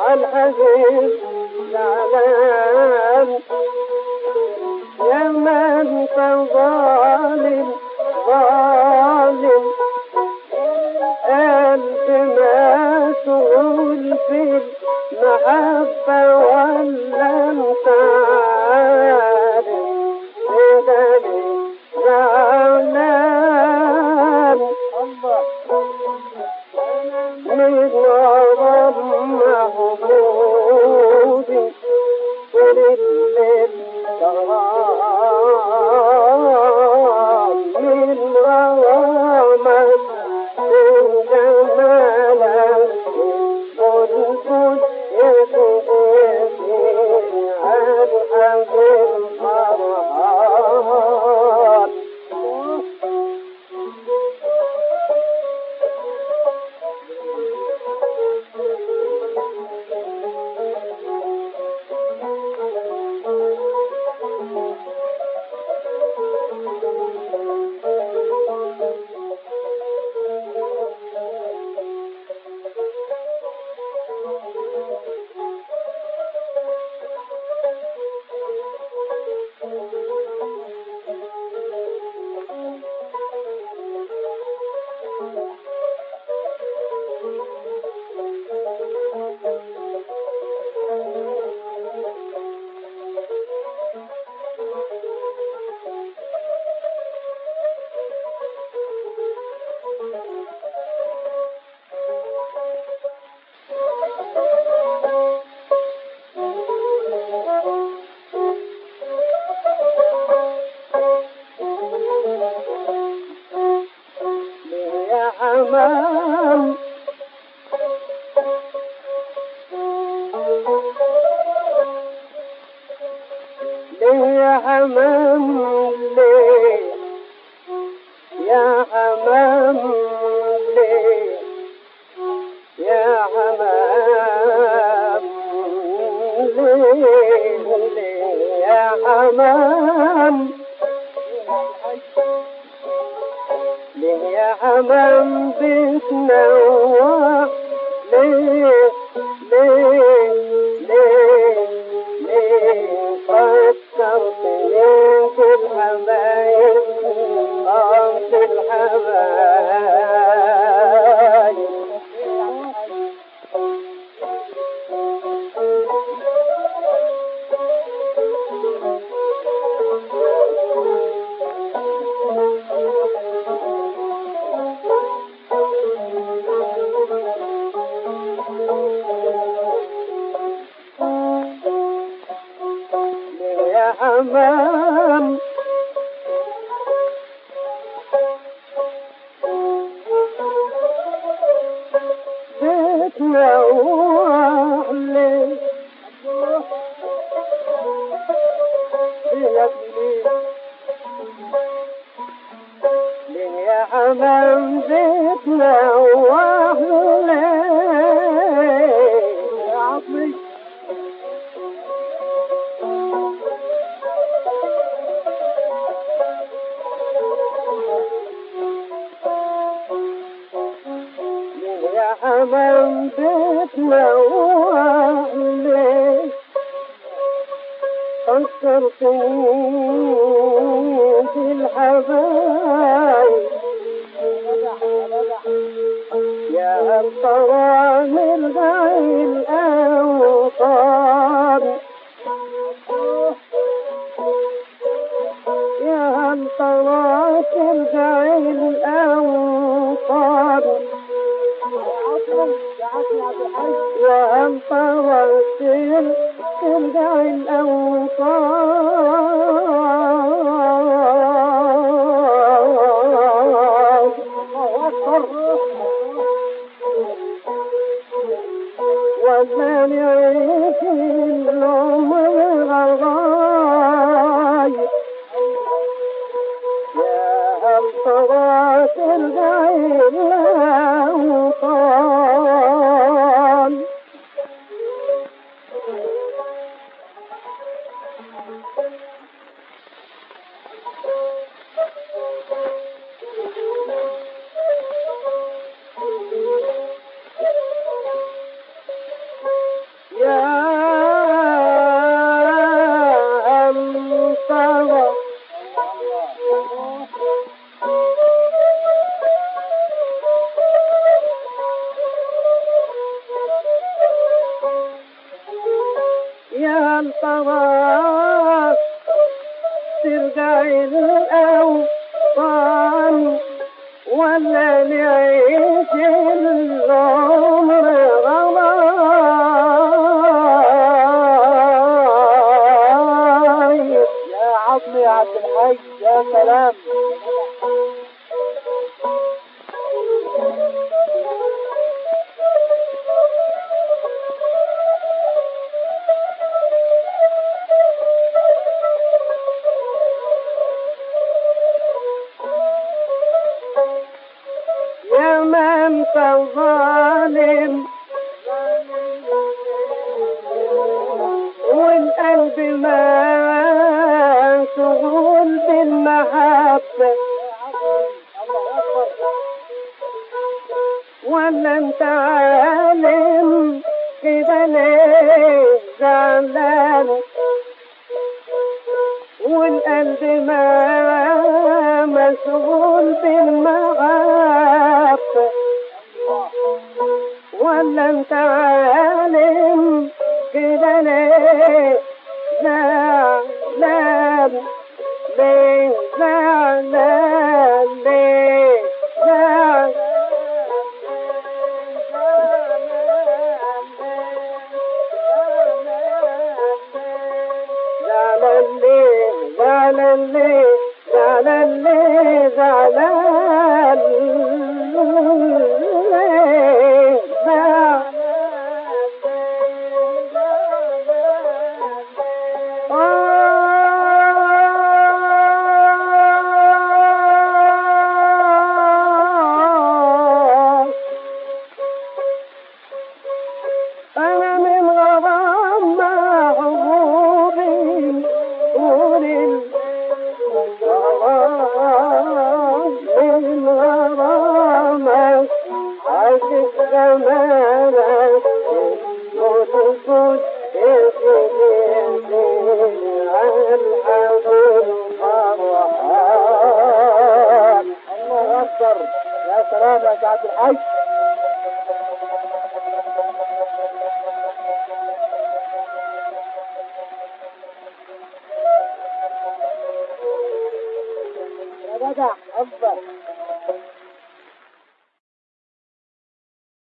الحبيب زعلان يا من ظالم ظالم قلب مسؤول في المحبة ولا انت عارف كده ليه زعلان من غرام محبوبي ولليل غرام من غرامك من جمالك قلت يسقيني عن حبيب فرحان يا حمام ليه يا حمام ليه يا حمام ليه يا حمام ليه ليه يا حمام ليه يا حمام بتنوع ليه ليه ليه ليه فكرت في الحبايب آه في الحبايب يا حمام بتنوع لي لك ليه يا حمام بتنوع لي يا عمي يا حمام بتنوع ليه فكرتني في الحبايب يا ترى نرجع الأوطان يا ترى ترجع الأوطان وأن طرت ترجع الأوطان ومن يعيش العمر غايب يا هل ترى ترجع الأوطان طواف ترجع الأوطان ولا نعيش العمر غلاي يا عظمي يا عبد الحي يا سلام يا من ظالم والقلب ما شغول بالمحبة ولا انت عالم كده ليه زعلان والقلب ما مشغول بالمحبة ولا انت عالم كده ليه زعلان ليه زعلان ليه زعلان زعلان ليه زعلان ليه زعلان ليه زعلان ليه زعلان آه أنا من غرام محبوبي طول الغرام من غرامك عاشق زمانك وتكون عن حبيب فرحان الله اكبر يا سلام يا عبد الحي يا جدع اكبر